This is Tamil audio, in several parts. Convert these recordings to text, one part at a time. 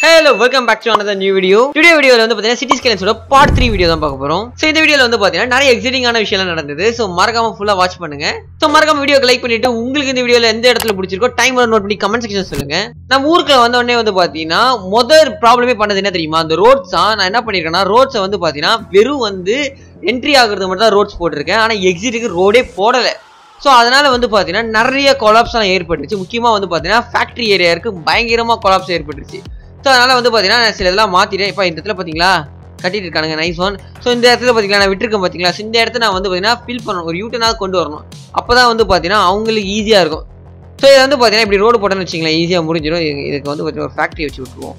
Hello welcome back to another new video today வீடியோல வந்து பாத்தீங்கன்னா சிட்டி ஸ்கேலன்ஸோட பார்ட் த்ரீ வீடியோ தான் பார்க்க போறோம் ஸோ இந்த வீடியோல வந்து பாத்தீங்கன்னா நிறைய எக்ஸைட்டிங்கான விஷயம்லாம் நடந்தது ஸோ மறக்காம ஃபுல்லா வாட்ச் பண்ணுங்க ஸோ மறக்காம வீடியோக்கு லைக் பண்ணிட்டு உங்களுக்கு இந்த வீடியோல எந்த இடத்துல பிடிச்சிருக்கோ டைம் நோட் பண்ணி கமெண்ட் செக்ஷன் சொல்லுங்க நம்ம ஊருக்குள்ள வந்த உடனே வந்து பாத்தீங்கன்னா முதல் ப்ராப்ளமே பண்ணது என்ன தெரியுமா அந்த ரோட்ஸ் நான் என்ன பண்ணிருக்கேன்னா ரோட்ஸை வந்து பாத்தீங்கன்னா வெறும் வந்து என்ட்ரி ஆகுறது மட்டும் தான் ரோட்ஸ் போட்டிருக்கேன் ஆனா எக்ஸிட்டுக்கு ரோடே போடலை ஸோ அதனால வந்து பார்த்தீங்கன்னா நிறைய கொலாப்ஸ்லாம் ஏற்பட்டுச்சு முக்கியமாக வந்து பார்த்தீங்கன்னா ஃபேக்ட்ரி ஏரியாவுக்கு பயங்கரமாக கொலாப்ஸ் ஏற்பட்டுச்சு ஸோ அதனால வந்து பார்த்தீங்கன்னா நான் சில இதெல்லாம் மாற்றிட்டேன் இப்போ இந்த இடத்துல பார்த்தீங்களா கட்டிட்டு இருக்கானுங்க நைஸ் ஒன் ஸோ இந்த இடத்துல பார்த்தீங்களா நான் விட்டுருக்கேன் பார்த்தீங்களா So இந்த இடத்த நான் வந்து பார்த்தீங்கன்னா ஃபில் பண்ணணும் ஒரு யூட்டனாக கொண்டு வரணும் அப்போ தான் வந்து பார்த்தீங்கன்னா அவங்களுக்கு ஈஸியாக இருக்கும் ஸோ இதை வந்து பார்த்தீங்கன்னா இப்படி ரோடு போட்டோன்னு வச்சிங்களேன் ஈஸியாக முடிஞ்சிடும் இது- இதுக்கு வந்து பார்த்தீங்கன்னா ஒரு ஃபேக்ட்ரி வச்சு விட்டுருவோம்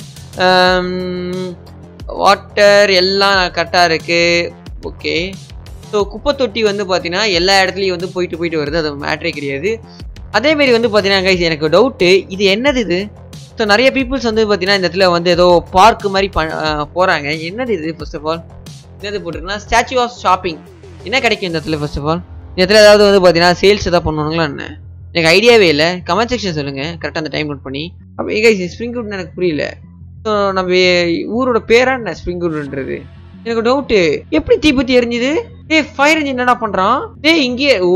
வாட்டர் எல்லாம் கரெக்டாக இருக்குது ஓகே ஸோ குப்பை தொட்டி வந்து பார்த்தீங்கன்னா எல்லா இடத்துலையும் வந்து போயிட்டு போயிட்டு வருது அது மேட்ரே கிடையாது அதேமாரி வந்து பார்த்தீங்கன்னா guys, எனக்கு டவுட்டு இது என்னது இது ஸோ நிறைய பீப்புள்ஸ் வந்து பார்த்தீங்கன்னா இந்த இடத்துல வந்து ஏதோ பார்க் மாதிரி ப போகிறாங்க என்னது இது ஃபர்ஸ்ட் ஆஃப் ஆல் என்னது போட்டிருக்குன்னா ஸ்டாச்சு ஆஃப் ஷாப்பிங் என்ன கிடைக்கும் இந்த இடத்துல ஃபர்ஸ்ட் ஆஃப் ஆல் இந்த இடத்துல ஏதாவது வந்து பார்த்தீங்கன்னா சேல்ஸ் ஏதாவது பண்ணுவாங்களா என்ன எனக்கு ஐடியாவே இல்லை கமெண்ட் செக்ஷன் சொல்லுங்கள் கரெக்டாக அந்த டைம் நோட் பண்ணி அப்போ guys ஸ்ப்ரிங் ரூட் எனக்கு புரியல ஸோ நம்ம ஊரோட பேரா என்ன ஸ்ப்ரிங் ரூட்ன்றது எனக்கு டவுட்டு எப்படி தீப்பத்தி எரிஞ்சுது ஏய் ஃபயர் இன்ஜின் என்னடா பண்றான் டேய் இங்கே ஓ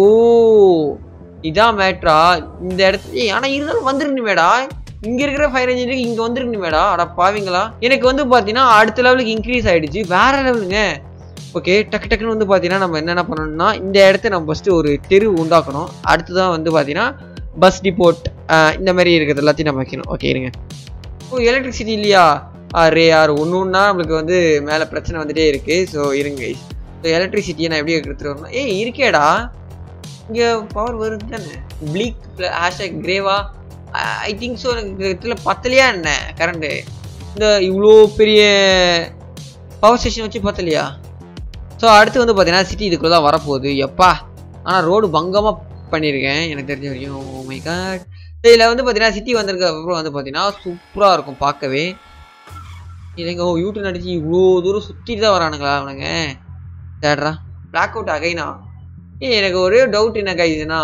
இதான் மேட்ரா இந்த இடத்துல ஏய், ஆனா இருந்தாலும் வந்துருக்கணுமேடா இங்க இருக்கிற ஃபயர் இன்ஜினுக்கு இங்க வந்துருக்கணுமேடா அட பாவீங்களா எனக்கு வந்து பாத்தீங்கன்னா அடுத்த லெவலுக்கு இன்க்ரீஸ் ஆயிடுச்சு வேற லெவலுங்க ஓகே டக்கு டக்குன்னு வந்து பார்த்தீங்கன்னா நம்ம என்னென்ன பண்ணணும்னா இந்த இடத்த நம்ம ஃபஸ்ட்டு ஒரு தெரு உண்டாக்கணும் அடுத்ததான் வந்து பார்த்தீங்கன்னா பஸ் டிப்போட் இந்த மாதிரி இருக்கிறது எல்லாத்தையும் நம்ம வைக்கணும் ஓகே இருங்க ஓ எலக்ட்ரிசிட்டி இல்லையா அரே யார் ஒன்று ஒன்றா நம்மளுக்கு வந்து மேலே பிரச்சனை வந்துட்டே இருக்கு ஸோ இருங்க ஸோ எலக்ட்ரிசிட்டியை நான் எப்படி எடுத்துகிட்டு வரணும் ஏய் இருக்கேடா இங்கே பவர் வருது தானே ப்ளீக் ஹேஷ்டாக் கிரேவா ஐ திங்க் ஸோ எனக்கு இதில் பத்தலையா என்ன கரண்ட்டு இந்த இவ்வளோ பெரிய பவர் ஸ்டேஷன் வச்சு பத்தலையா ஸோ அடுத்து வந்து பார்த்தீங்கன்னா சிட்டி இதுக்குள்ள தான் வரப்போகுது எப்பா ஆனால் ரோடு பங்கமாக பண்ணியிருக்கேன் எனக்கு தெரிஞ்ச வரைக்கும் ஓ மை காட் இதில் வந்து பார்த்தீங்கன்னா சிட்டி வந்திருக்க அப்புறம் வந்து பார்த்தீங்கன்னா சூப்பராக இருக்கும் பார்க்கவே இல்லைங்க ஓ யூடியூப் அடிச்சு இவ்வளோ தூரம் சுற்றிட்டு தான் வரானுங்களா அவனுங்க தேடுறா பிளாக் அவுட் அகைனா ஏ எனக்கு ஒரே டவுட் என்ன கைதுன்னா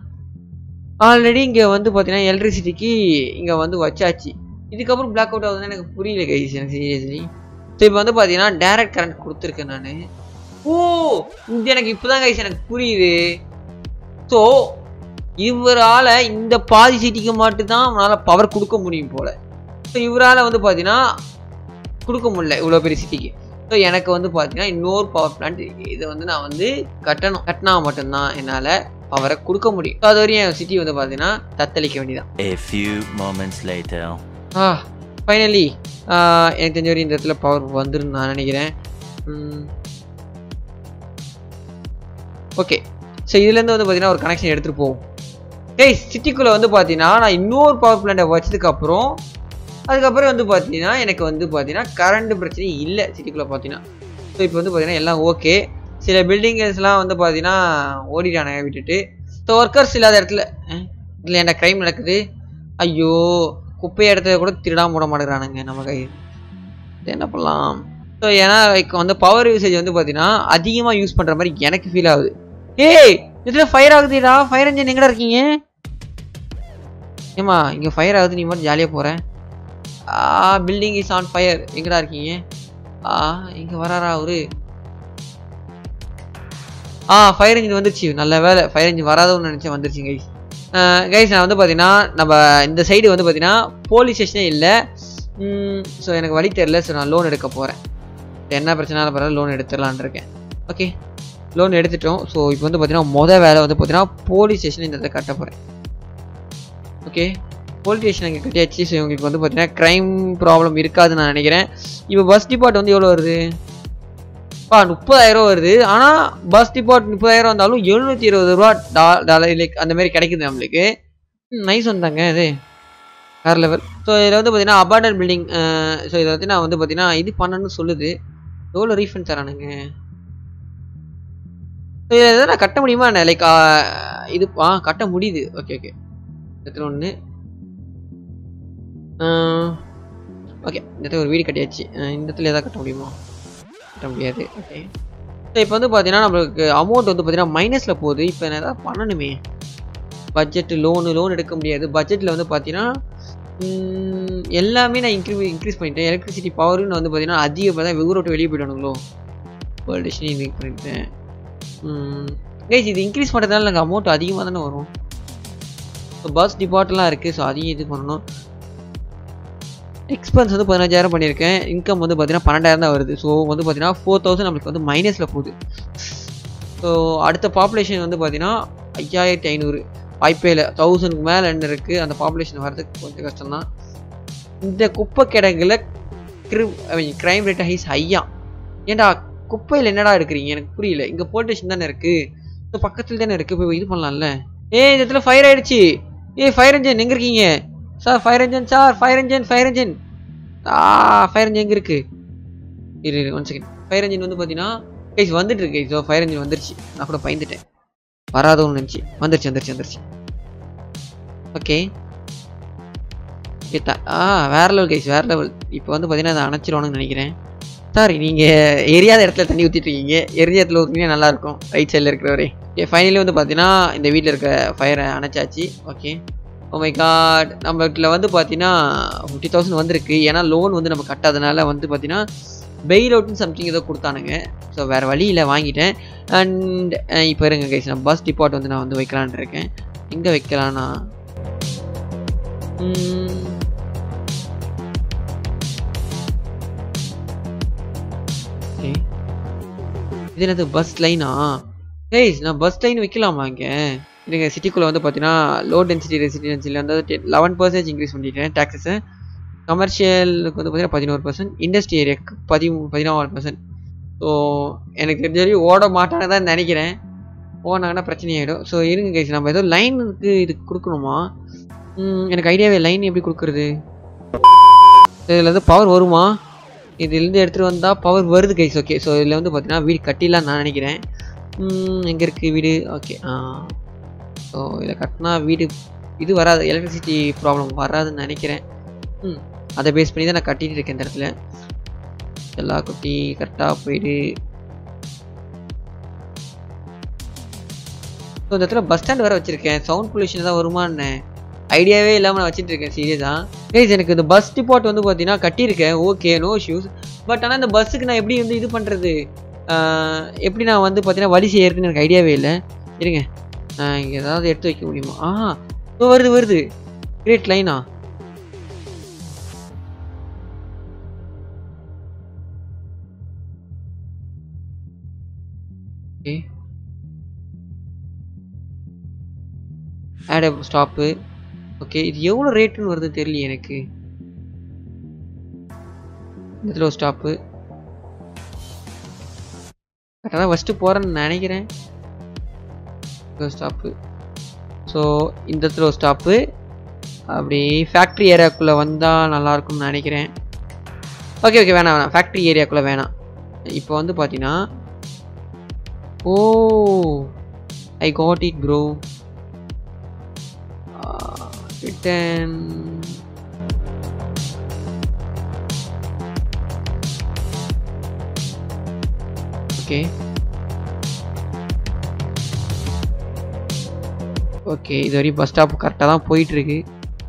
ஆல்ரெடி இங்கே வந்து பார்த்தீங்கன்னா எலக்ட்ரிசிட்டிக்கு இங்கே வந்து வச்சாச்சு இதுக்கப்புறம் பிளாக் அவுட் ஆகுதுன்னு எனக்கு புரியல கைஸ் எனக்கு சீரியஸ்லி ஸோ இப்போ வந்து பார்த்தீங்கன்னா டைரக்ட் கரண்ட் கொடுத்துருக்கேன் நான் ஓ இது எனக்கு இப்போதான் கைஸ் எனக்கு புரியுது ஸோ இவரால் இந்த பாதி சிட்டிக்கு மட்டும்தான் அவனால் பவர் கொடுக்க முடியும் போல ஸோ இவரால் வந்து பார்த்தீங்கன்னா கொடுக்க முடியல இவ்வளோ பெரிய சிட்டிக்கு ஸோ எனக்கு வந்து பார்த்தீங்கன்னா இன்னொரு பவர் பிளான்ட் இதை வந்து நான் வந்து கட்டணும் கட்டினா மட்டும்தான் என்னால் பவரை கொடுக்க முடியும் ஸோ அது வரையும் என் சிட்டி வந்து பார்த்தீங்கன்னா தத்தளிக்க வேண்டியதான் A few moments later. ஆ ஃபைனலி எனக்கு தெரிஞ்ச வரையும் இந்த இடத்துல பவர் வந்துருன்னு நான் நினைக்கிறேன் ஓகே ஸோ இதுலேருந்து வந்து பார்த்தீங்கன்னா ஒரு கனெக்ஷன் எடுத்துகிட்டு போவோம் ஏய் சிட்டிக்குள்ளே வந்து பார்த்தீங்கன்னா நான் இன்னொரு பவர் பிளான்ட்டை வச்சதுக்கப்புறம் அதுக்கப்புறம் வந்து பார்த்தீங்கன்னா எனக்கு வந்து பார்த்தீங்கன்னா கரண்ட் பிரச்சனை இல்லை சிட்டிக்குள்ளே பார்த்தீங்கன்னா ஸோ இப்போ வந்து பார்த்தீங்கன்னா எல்லாம் ஓகே சில பில்டிங்கஸ்லாம் வந்து பார்த்தீங்கன்னா ஓடிட்டானுங்க விட்டுட்டு ஸோ ஒர்க்கர்ஸ் இல்லாத இடத்துல இல்லை என்ன க்ரைம் நடக்குது ஐயோ குப்பை இடத்துல கூட திருடாம போட மாட்டேங்கிறானுங்க நம்ம கை இது என்ன பண்ணலாம் ஸோ ஏன்னா இப்போ வந்து பவர் யூசேஜ் வந்து பார்த்தீங்கன்னா அதிகமாக யூஸ் பண்ணுற மாதிரி எனக்கு ஃபீல் ஆகுது ஏய் இதில் ஃபயர் ஆகுதுடா ஃபயர் இன்ஜின் எங்கடா இருக்கீங்க ஏமா இங்கே ஃபயர் ஆகுது நீ மட்டும் ஜாலியாக போகிறேன் ஆ பில்டிங் இஸ் ஆன் ஃபயர் எங்கடா இருக்கீங்க ஆ இங்கே வராரா அவரு ஆ ஃபயர் இன்ஜின் வந்துருச்சு நல்ல வேலை ஃபயர் இன்ஜின் வராதுன்னு நினச்சேன் வந்துருச்சு கைஸ் கைஸ் நான் வந்து பார்த்தீங்கன்னா நம்ம இந்த சைடு வந்து பார்த்தீங்கன்னா போலீஸ் ஸ்டேஷனே இல்லை ஸோ எனக்கு வழி தெரில ஸோ நான் லோன் எடுக்க போகிறேன் என்ன பிரச்சனாலும் பரவாயில்ல லோன் எடுத்துடலான் இருக்கேன் ஓகே லோன் எடுத்துட்டோம் ஸோ இப்போ வந்து பார்த்தீங்கன்னா மொதல் வேலை வந்து பார்த்தீங்கன்னா போலீஸ் ஸ்டேஷன் இந்த இடத்துல கட்ட போகிறேன் ஓகே போலீஸ் ஸ்டேஷன் அங்கே கட்டியாச்சு ஸோ இவங்களுக்கு வந்து பார்த்தீங்கன்னா க்ரைம் ப்ராப்ளம் இருக்காதுன்னு நான் நினைக்கிறேன் இப்போ பஸ் டிபார்ட் வந்து எவ்வளோ வருது பா முப்பதாயிரம் வருது ஆனால் பஸ் டிபார்ட் முப்பதாயிரம் வந்தாலும் எழுநூற்றி இருபது ரூபா டா டாலர் லைக் அந்த மாதிரி கிடைக்குது நம்மளுக்கு நைஸ் வந்தாங்க இது வேறு லெவல் ஸோ இதில் வந்து பார்த்தீங்கன்னா அபார்டன் பில்டிங் ஸோ இதை வந்து நான் வந்து பார்த்தீங்கன்னா இது பண்ணணும்னு சொல்லுது எவ்வளோ ரீஃபண்ட் தரானுங்க ஸோ இதை எதாவது நான் கட்ட முடியுமா என்ன லைக் இது ஆ கட்ட முடியுது ஓகே ஓகே இடத்துல ஒன்று ஓகே இந்த இடத்துல ஒரு வீடு கட்டியாச்சு அஹ் இந்த இடத்துல எதாவது கட்ட முடியுமா கட்ட முடியாது ஓகே ஸோ இப்போ வந்து பார்த்தீங்கன்னா நம்மளுக்கு அமௌண்ட் வந்து பார்த்தீங்கன்னா மைனஸில் போகுது இப்போ நான் எதாவது பண்ணணுமே பட்ஜெட் லோனு லோன் எடுக்க முடியாது பட்ஜெட்டில் வந்து பார்த்தீங்கன்னா ம், எல்லாமே நான் இன்க்ரீ இன்க்ரீஸ் பண்ணிட்டேன் எலக்ட்ரிசிட்டி பவர்னு வந்து பார்த்தீங்கன்னா அதிகம் தான் வெகுரை விட்டு வெளியே போயிட்டானுங்களோ வேர்ல்டு இன்க்ரீஸ் பண்ணிட்டேன் கைஸ் இது இன்க்ரீஸ் பண்ணுறதுனால எனக்கு அமௌண்ட் அதிகமாக தானே வரும் ஸோ பஸ் டிபார்ட்லாம் இருக்குது ஸோ அதையும் இது பண்ணணும் எக்ஸ்பென்ஸ் வந்து பதினஞ்சாயிரம் பண்ணியிருக்கேன் இன்கம் வந்து பார்த்தீங்கன்னா பன்னெண்டாயிரம் தான் வருது ஸோ வந்து பார்த்தீங்கன்னா ஃபோர் தௌசண்ட் நம்மளுக்கு வந்து மைனஸில் போகுது ஸோ அடுத்த பாப்புலேஷன் வந்து பார்த்தீங்கன்னா ஐயாயிரத்தி ஐநூறு வாய்ப்பே இல்லை தௌசண்ட்க்கு மேலே என்ன இருக்குது அந்த பாப்புலேஷன் வர்றதுக்கு கொஞ்சம் கஷ்டம்தான் இந்த குப்பை கிடங்குல க்ரைம் ரேட் ஹைஸ் ஹையா ஏன்டா குப்பையில் என்னடா இருக்கிறீங்க எனக்கு புரியல இங்கே போலீஸ் ஸ்டேஷன் தானே இருக்குது ஸோ பக்கத்தில் தானே இருக்குது போய் இது பண்ணலாம்ல ஏய் இந்த இடத்துல ஃபயர் ஆயிடுச்சு ஏய் ஃபயர் இன்ஜின் எங்கே இருக்கீங்க sir fire engine sir fire engine fire engine ஆ ஃபயர் இன்ஜின் எங்கே இருக்குது இரு இரு ஒன் செகண்ட் ஃபயர் இன்ஜின் வந்து பார்த்தீங்கன்னா கைஸ் வந்துட்டு இருக்கு ஸோ ஃபயர் இன்ஜின் வந்துருச்சு நான் கூட பயந்துட்டேன் வராதவன்னு நினச்சி வந்துருச்சு வந்துருச்சு வந்துருச்சு ஓகே ஆ வேற லெவல் கைஸ் வேற லெவல் இப்போ வந்து பார்த்தீங்கன்னா அதை அணைச்சிருவானுன்னு நினைக்கிறேன் சார் நீங்கள் எரியாத இடத்துல தண்ணி ஊற்றிட்டு இருக்கீங்க எரியாத இடத்துல ஊற்றினீங்கன்னா நல்லாயிருக்கும் ரைட் சைடில் இருக்கிறவரே ஓகே ஃபைனலி வந்து பார்த்தீங்கன்னா இந்த வீட்டில் இருக்க ஃபயரை அணைச்சாச்சு ஓகே ஓ மை காட் நம்ம வீட்டில் வந்து பார்த்தீங்கன்னா ஃபிஃப்டி தௌசண்ட் வந்திருக்கு ஏன்னா லோன் வந்து நம்ம கட்டாதனால வந்து பார்த்தீங்கன்னா பெயில் அவுட்னு சம்திங் ஏதோ கொடுத்தானுங்க ஸோ வேறு வழியில் வாங்கிட்டேன் அண்ட் இப்போ இருங்க கைஸ் நான் பஸ் டிபார்ட் வந்து நான் வந்து வைக்கலான்னு இருக்கேன் எங்கே வைக்கலான்னா ம், okay. இது என்னது பஸ் லைனா கைஸ் நான் பஸ் லைன் வைக்கலாமா இங்கே இதுங்க சிட்டிக்குள்ளே வந்து பார்த்தீங்கன்னா லோ டென்சிட்டி ரெசிடென்சியில் வந்து லெவன் பர்சன்டேஜ் இன்க்ரீஸ் பண்ணிட்டேன் டேக்ஸஸை கமர்ஷியலுக்கு வந்து பார்த்தீங்கன்னா பதினோரு பர்சன்ட் இண்டஸ்ட்ரி ஏரியாவுக்கு பதி பதினாலு பர்சன்ட் ஸோ எனக்கு தெரிஞ்ச வரையும் ஓட மாட்டாங்க தான் நினைக்கிறேன் ஓனாங்கன்னா பிரச்சனை ஆகிடும் ஸோ இருங்க கைஸ் நம்ம ஏதோ லைனுக்கு இது கொடுக்கணுமா ம், எனக்கு ஐடியாவே லைன் எப்படி கொடுக்குறது இதில் வந்து பவர் வருமா இதுலேருந்து எடுத்துகிட்டு வந்தால் பவர் வருது கைஸ் ஓகே ஸோ இதில் வந்து பார்த்தீங்கன்னா வீடு கட்டிடலாம் நான் நினைக்கிறேன் எங்கே இருக்குது வீடு ஓகே ஆ ஸோ இதில் கட்டினா வீடு இது வராது எலக்ட்ரிசிட்டி ப்ராப்ளம் வராதுன்னு நினைக்கிறேன் ம் அதை பேஸ் பண்ணி தான் நான் கட்டிட்டு இருக்கேன் இந்த இடத்துல எல்லா குட்டி கரெக்டாக போயிடு ஸோ இந்த இடத்துல பஸ் ஸ்டாண்ட் வேறு வச்சுருக்கேன் சவுண்ட் பொல்யூஷன் தான் வருமான்னு ஐடியாவே இல்லாமல் நான் வச்சுட்டு இருக்கேன் சீரியஸாக கைஸ் எனக்கு இந்த பஸ் டிபார்ட் வந்து பார்த்தீங்கன்னா கட்டியிருக்கேன் ஓகே நோ ஷூஸ் பட் ஆனால் இந்த பஸ்ஸுக்கு நான் எப்படி வந்து இது பண்ணுறது எப்படி நான் வந்து பார்த்தீங்கன்னா வழி செய்யறதுன்னு எனக்கு ஐடியாவே இல்லை இருங்க நான் இங்கே ஏதாவது எடுத்து வைக்க முடியுமா ஆ இதோ வருது வருது கிரேட் லைனா ஓகே ஆட் ஸ்டாப்பு ஓகே இது எவ்வளோ ரேட்டுன்னு வருது தெரியல எனக்கு இந்த இடத்துல ஒரு ஸ்டாப்பு கரெக்டாக தான் ஃபஸ்ட்டு போகிறேன்னு நினைக்கிறேன் ஒரு ஸ்டாப்பு ஸோ இந்த இடத்துல ஒரு ஸ்டாப்பு அப்படி ஃபேக்ட்ரி ஏரியாக்குள்ளே வந்தால் நல்லாயிருக்கும்னு நினைக்கிறேன் ஓகே ஓகே வேணாம் வேணாம் ஃபேக்ட்ரி ஏரியாக்குள்ளே வேணாம் இப்போ வந்து பார்த்தீங்கன்னா oh I got it bro return okay okay இது வரையும் பஸ் ஸ்டாப் கரெக்டாக தான் போயிட்டு இருக்கு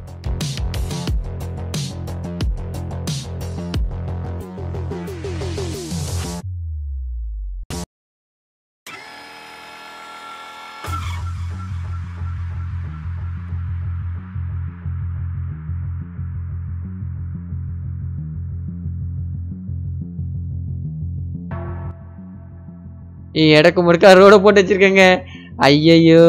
இடக்கு முறுக்கா ரோட போட்டு வச்சிருக்கேங்க ஐயையோ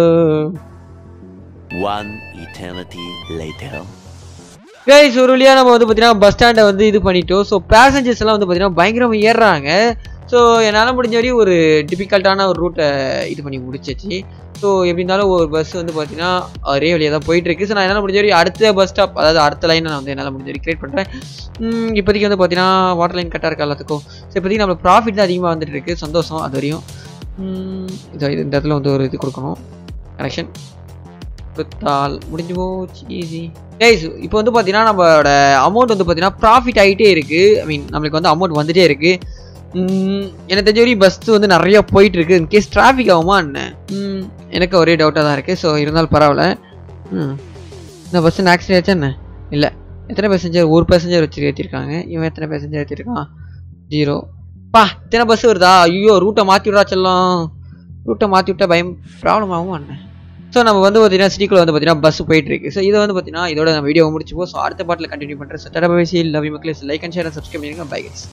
One eternity later. கைஸ் ஒரு வழியாக நம்ம வந்து பார்த்தீங்கன்னா பஸ் ஸ்டாண்டை வந்து இது பண்ணிட்டோம் ஸோ பேசஞ்சர்ஸ் எல்லாம் வந்து பார்த்தீங்கன்னா பயங்கரமாக ஏறுறாங்க ஸோ என்னால் முடிஞ்ச வரையும் ஒரு டிஃபிகல்ட்டான ஒரு ரூட்டை இது பண்ணி முடிச்சாச்சு ஸோ எப்படி இருந்தாலும் ஒரு பஸ் வந்து பார்த்தீங்கன்னா ஒரே வழியாக தான் போயிட்டு இருக்கு ஸோ நான் என்னால் முடிஞ்ச வரையும் அடுத்த பஸ் ஸ்டாப் அதாவது அடுத்த லைனை நான் வந்து என்னால் முடிஞ்ச வரைக்கும் கிரியேட் பண்ணுறேன் இப்போதைக்கு வந்து பார்த்தீங்கன்னா வாட்டர் லைன் கரெக்டாக இருக்கா எல்லாத்துக்கும் ஸோ இப்போதைக்கு நம்மளுக்கு ப்ராஃபிட் தான் அதிகமாக வந்துட்டு இருக்கு சந்தோஷம் அது வரையும் ம், இது இது இந்த இடத்துல வந்து ஒரு இது கொடுக்கணும் கனெக்ஷன் கொடுத்தால் முடிஞ்சு போச்சு ஈஸி கைஸ் இப்போ வந்து பார்த்தீங்கன்னா நம்மளோட அமௌண்ட் வந்து பார்த்தீங்கன்னா ப்ராஃபிட் ஆகிட்டே இருக்குது ஐ மீன் நம்மளுக்கு வந்து அமௌண்ட் வந்துட்டே இருக்குது எனக்கு தெரிஞ்ச வரையும் பஸ் வந்து நிறைய போயிட்டு இருக்கு இன்கேஸ் டிராஃபிக் ஆகுமா என்ன ம், எனக்கு ஒரே டவுட்டாக தான் இருக்குது ஸோ இருந்தாலும் பரவாயில்ல ம் இந்த பஸ் ஆக்சிடென்ட் ஆச்சா என்ன இல்லை எத்தனை பேசஞ்சர் ஒரு பேசஞ்சர் வச்சு ஏற்றிருக்காங்க இவன் எத்தனை பேசஞ்சர் ஏற்றிருக்கான் ஜீரோ பா இத்தனை பஸ் வருதா ஐயோ ரூட்டை மாற்றி விட்றா செல்லம் ரூட்டை மாற்றி விட்டா பயம் ப்ராப்ளம் ஆகும் அண்ணன் ஸோ நம்ம வந்து பார்த்தீங்கன்னா சிட்டிக்குள்ள வந்து பார்த்தீங்கன்னா பஸ் போயிட்டு இருக்கு ஸோ இதை வந்து பார்த்தீங்கன்னா இதோட நம்ம வீடியோ முடிச்சுப்போம் ஸோ அடுத்த பாட்டில் கண்டினியூ பண்ணுறேன் ஸோ தடவை லவ் மக்களே லைக் அண்ட் ஷேர் சப்ஸ்கிரைப் பண்ணிருங்க பை கைஸ்